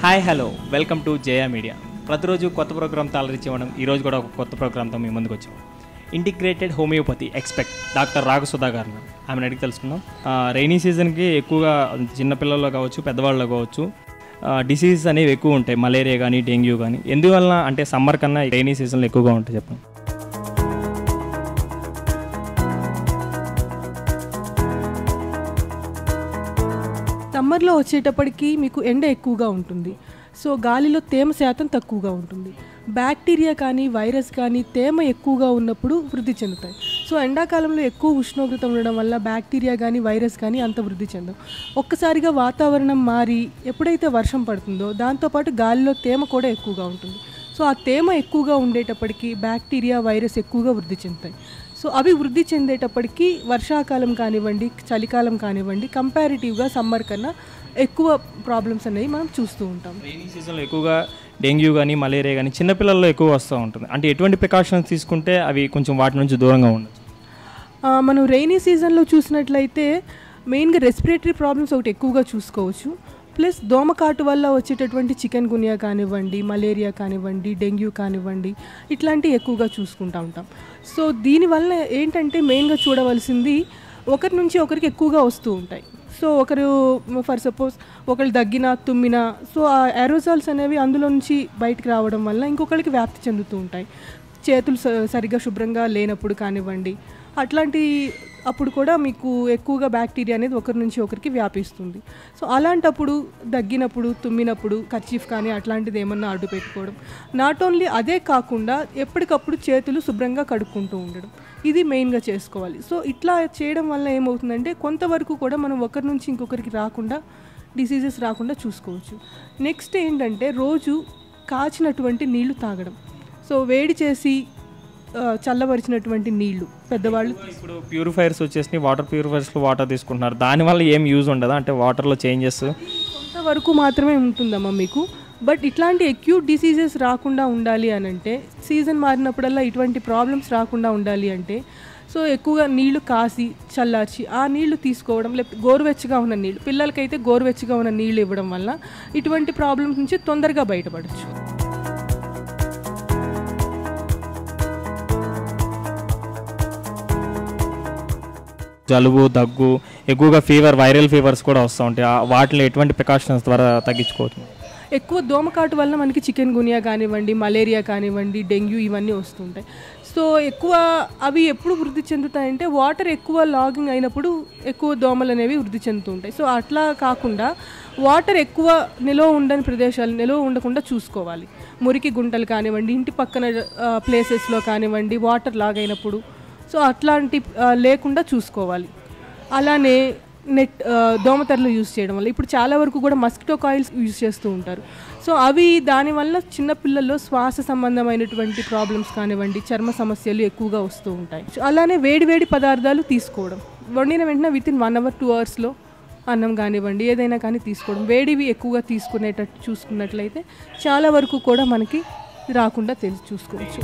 hi hello welcome to Jaya media ప్రతిరోజు కొత్త ప్రోగ్రామ్తో అలరించి ఇవ్వడం ఈరోజు కూడా ఒక కొత్త ప్రోగ్రామ్తో మీ ముందుకు వచ్చాం integrated homeopathy expert doctor Raghasudha గారిని ఆమెను అడిగి తెలుసుకుందాం రైనీ సీజన్కి ఎక్కువగా చిన్నపిల్లల్లో కావచ్చు పెద్దవాళ్ళలో కావచ్చు డిసీజెస్ అనేవి ఎక్కువ ఉంటాయి మలేరియా కానీ డెంగ్యూ కానీ ఎందువల్ల అంటే సమ్మర్ కన్నా రైనీ సీజన్లో ఎక్కువగా ఉంటాయి చెప్పండి సమ్మర్లో వచ్చేటప్పటికి మీకు ఎండ ఎక్కువగా ఉంటుంది సో గాలిలో తేమ శాతం తక్కువగా ఉంటుంది బ్యాక్టీరియా కానీ వైరస్ కానీ తేమ ఎక్కువగా ఉన్నప్పుడు వృద్ధి చెందుతాయి సో ఎండాకాలంలో ఎక్కువ ఉష్ణోగ్రత ఉండడం వల్ల బ్యాక్టీరియా కానీ వైరస్ కానీ అంత వృద్ధి చెందవు ఒక్కసారిగా వాతావరణం మారి ఎప్పుడైతే వర్షం పడుతుందో దాంతోపాటు గాలిలో తేమ కూడా ఎక్కువగా ఉంటుంది సో ఆ తేమ ఎక్కువగా ఉండేటప్పటికి బ్యాక్టీరియా వైరస్ ఎక్కువగా వృద్ధి చెందుతాయి సో అవి వృద్ధి చెందేటప్పటికి వర్షాకాలం కానివ్వండి చలికాలం కానివ్వండి కంపారిటివ్గా సమ్మర్ కన్నా ఎక్కువ ప్రాబ్లమ్స్ అనేవి మనం చూస్తూ ఉంటాం రైనీ సీజన్లో ఎక్కువగా డెంగ్యూ కానీ మలేరియా కానీ చిన్నపిల్లల్లో ఎక్కువ వస్తూ ఉంటుంది అంటే ఎటువంటి ప్రికాషన్స్ తీసుకుంటే అవి కొంచెం వాటి నుంచి దూరంగా ఉండొచ్చు ఆ, మనం రైనీ సీజన్లో చూసినట్లయితే మెయిన్గా రెస్పిరేటరీ ప్రాబ్లమ్స్ ఒకటి ఎక్కువగా చూసుకోవచ్చు ప్లస్ దోమకాటు వల్ల వచ్చేటటువంటి చికెన్ గునియా కానివ్వండి మలేరియా కానివ్వండి డెంగ్యూ కానివ్వండి ఇట్లాంటివి ఎక్కువగా చూసుకుంటూ ఉంటాం సో దీనివల్ల ఏంటంటే మెయిన్గా చూడవలసింది ఒకరి నుంచి ఒకరికి ఎక్కువగా వస్తూ ఉంటాయి సో ఒకరు ఫర్ సపోజ్ ఒకళ్ళు దగ్గినా తుమ్మినా సో ఆ ఎరోజాల్స్ అనేవి అందులో నుంచి బయటికి రావడం వల్ల ఇంకొకరికి వ్యాప్తి చెందుతూ ఉంటాయి చేతులు స- సరిగ్గా శుభ్రంగా లేనప్పుడు కానివ్వండి అట్లాంటి అప్పుడు కూడా మీకు ఎక్కువగా బ్యాక్టీరియా అనేది ఒకరి నుంచి ఒకరికి వ్యాపిస్తుంది సో అలాంటప్పుడు దగ్గినప్పుడు తుమ్మినప్పుడు కర్చీఫ్ కానీ అట్లాంటిది ఏమన్నా అడ్డు పెట్టుకోవడం నాట్ ఓన్లీ అదే కాకుండా ఎప్పటికప్పుడు చేతులు శుభ్రంగా కడుక్కుంటూ ఉండడం ఇది మెయిన్గా చేసుకోవాలి సో ఇట్లా చేయడం వల్ల ఏమవుతుందంటే కొంతవరకు కూడా మనం ఒకరి నుంచి ఇంకొకరికి రాకుండా డిసీజెస్ రాకుండా చూసుకోవచ్చు నెక్స్ట్ ఏంటంటే రోజు కాచినటువంటి నీళ్లు తాగడం సో వేడి చేసి ఆ, చల్లబరిచినటువంటి నీళ్లు పెద్దవాళ్ళు ఇప్పుడు ప్యూరిఫైర్స్ వచ్చేసి వాటర్ ప్యూరిఫైర్స్లో వాటర్ తీసుకుంటున్నారు దానివల్ల ఏం యూజ్ ఉండదా అంటే వాటర్లో చేంజెస్ కొంతవరకు మాత్రమే ఉంటుందమ్మా మీకు బట్ ఇట్లాంటి అక్యూట్ డిసీజెస్ రాకుండా ఉండాలి అని అంటే సీజన్ మారినప్పుడల్లా ఇటువంటి ప్రాబ్లమ్స్ రాకుండా ఉండాలి అంటే సో ఎక్కువగా నీళ్లు కాసి చల్లార్చి ఆ నీళ్లు తీసుకోవడం లేకపోతే గోరువెచ్చగా ఉన్న నీళ్ళు పిల్లలకైతే గోరువెచ్చగా ఉన్న నీళ్లు ఇవ్వడం వల్ల ఇటువంటి ప్రాబ్లమ్స్ నుంచి తొందరగా బయటపడచ్చు జలుబు దగ్గు ఎక్కువగా ఫీవర్ వైరల్ ఫీవర్స్ కూడా వస్తూ ఉంటాయి ఆ వాటిలో ఎటువంటి ప్రికాషన్స్ ద్వారా తగ్గించుకోవచ్చు ఎక్కువ దోమకాటు వల్ల మనకి చికెన్ గునియా కానివ్వండి మలేరియా కానివ్వండి డెంగ్యూ ఇవన్నీ వస్తుంటాయి సో ఎక్కువ అవి ఎప్పుడు వృద్ధి చెందుతాయంటే వాటర్ ఎక్కువ లాగింగ్ అయినప్పుడు ఎక్కువ దోమలు అనేవి వృద్ధి చెందుతూ ఉంటాయి సో అట్లా కాకుండా వాటర్ ఎక్కువ నిల్వ ఉండని ప్రదేశాలు నిల్వ ఉండకుండా చూసుకోవాలి మురికి గుంటలు కానివ్వండి ఇంటి పక్కన ప్లేసెస్లో కానివ్వండి వాటర్ లాగైనప్పుడు సో అట్లాంటి ఆ, లేకుండా చూసుకోవాలి అలానే నెట్ ఆ, దోమతెరలు యూజ్ చేయడం వల్ల ఇప్పుడు చాలా వరకు కూడా మస్కిటో కాయిల్స్ యూజ్ చేస్తూ ఉంటారు సో అవి దానివల్ల చిన్నపిల్లల్లో శ్వాస సంబంధమైనటువంటి ప్రాబ్లమ్స్ కానివ్వండి చర్మ సమస్యలు ఎక్కువగా వస్తూ ఉంటాయి సో అలానే వేడి వేడి పదార్థాలు తీసుకోవడం వండిన వెంటనే within one hour two అవర్స్లో అన్నం కానివ్వండి ఏదైనా కానీ తీసుకోవడం వేడివి ఎక్కువగా తీసుకునేటట్టు చూసుకున్నట్లయితే చాలా వరకు కూడా మనకి రాకుండా తెలిసి చూసుకోవచ్చు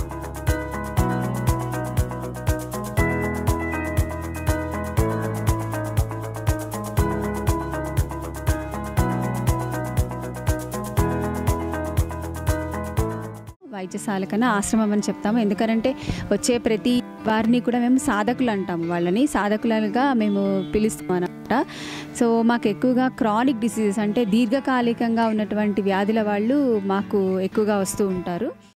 వైద్యశాల కన్నా ఆశ్రమం అని చెప్తాము ఎందుకంటే వచ్చే ప్రతి వారిని కూడా మేము సాధకులు అంటాము వాళ్ళని సాధకులుగా మేము పిలుస్తాం అనమాట సో మాకు ఎక్కువగా క్రానిక్ డిసీజెస్ అంటే దీర్ఘకాలికంగా ఉన్నటువంటి వ్యాధుల వాళ్ళు మాకు ఎక్కువగా వస్తూ ఉంటారు